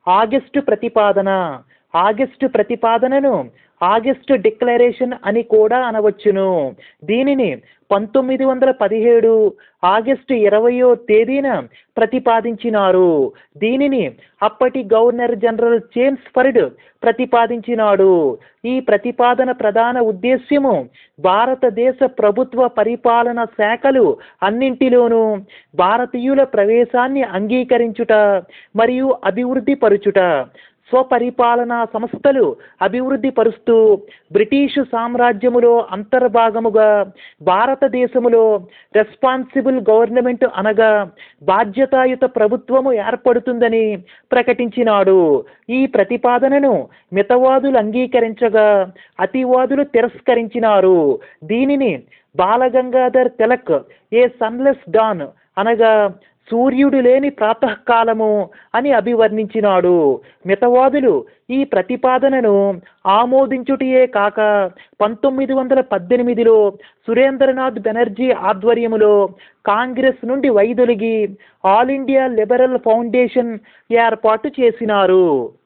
August ప్రతిపాదన August ప్రతిపాదనను August declaration అని కూడా అనవచ్చును దీనిని పంతొమ్మిది వందల పదిహేడు ఆగస్టు ఇరవయో తేదీన ప్రతిపాదించినారు దీనిని అప్పటి గవర్నర్ జనరల్ చేమ్స్ఫర్డ్ ప్రతిపాదించినాడు ఈ ప్రతిపాదన ప్రధాన ఉద్దేశ్యము భారతదేశ ప్రభుత్వ పరిపాలన శాఖలు అన్నింటిలోనూ భారతీయుల ప్రవేశాన్ని అంగీకరించుట మరియు అభివృద్ధి పరుచుట స్వపరిపాలనా సంస్థలు అభివృద్ధి పరుస్తూ బ్రిటిషు సామ్రాజ్యములో అంతర్భాగముగా భారతదేశములో రెస్పాన్సిబుల్ గవర్నమెంట్ అనగా బాధ్యతాయుత ప్రభుత్వము ఏర్పడుతుందని ప్రకటించినాడు ఈ ప్రతిపాదనను మితవాదులు అంగీకరించగా అతివాదులు తిరస్కరించినారు దీనిని Balagangadhar Tilak a sunless dawn అనగా సూర్యుడు లేని ప్రాతకాలము అని అభివర్ణించినాడు మితవాదులు ఈ ప్రతిపాదనను ఆమోదించుటయే కాక పంతొమ్మిది వందల పద్దెనిమిదిలో సురేంద్రనాథ్ బెనర్జీ ఆధ్వర్యములో కాంగ్రెస్ నుండి వైదొలిగి ఆల్ ఇండియా లిబరల్ ఫౌండేషన్ ఏర్పాటు చేసినారు